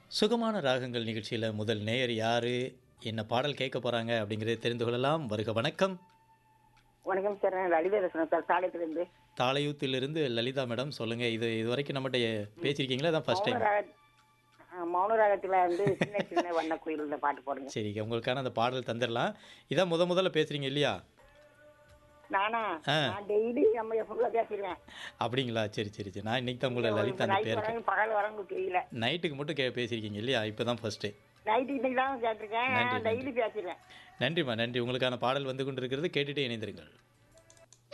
சுகமான ராகங்கள் நிகழ்ச்சியில் முதல் நேயர் யாரு என்ன பாடல் கேட்க போறாங்க அப்படிங்கறதை தெரிந்து கொள்ளலாம் வருக வணக்கம் வணக்கம் சார் நான் லலிதா பேசுறேன் சார் சாலையத்திலிருந்து தாளையூத்திலிருந்து லலிதா மேடம் சொல்லுங்க இது இது வரைக்கும் நம்மகிட்ட பேசியிருக்கீங்களா தான் ஃபர்ஸ்ட் டைம் மௌனராக ஆ, மௌனராகத்துல வந்து சின்ன சின்ன வண்ண குயில் இந்த பாட்டு போடுங்க சரி உங்களுக்கான அந்த பாடல் தந்துடலாம் இதான் முத முதல்ல பேசுறீங்க இல்லையா நானா ஆ. நான் டெய்லி நம்ம ஃபுல்லா பேசிடுவேன் அப்படிங்களா சரி சரி சரி நான் இன்னைக்கு தான் உங்களை லலிதா அந்த நைட் பேருக்கு வரங்க பகல் வரங்க தெரியல நைட்டுக்கு மட்டும் கே பேசியிருக்கீங்க இல்லையா இப்போ தான் ஃபர்ஸ்ட்டு நைட்டு இன்னைக்கு தான் கேட்டிருக்கேன் நன்றி, டெய்லி பேசிடுவேன் நன்றிம்மா நன்றி உங்களுக்கான பாடல் வந்து கொண்டிருக்கிறது கேட்டுட்டே இணைந்திருங்கள்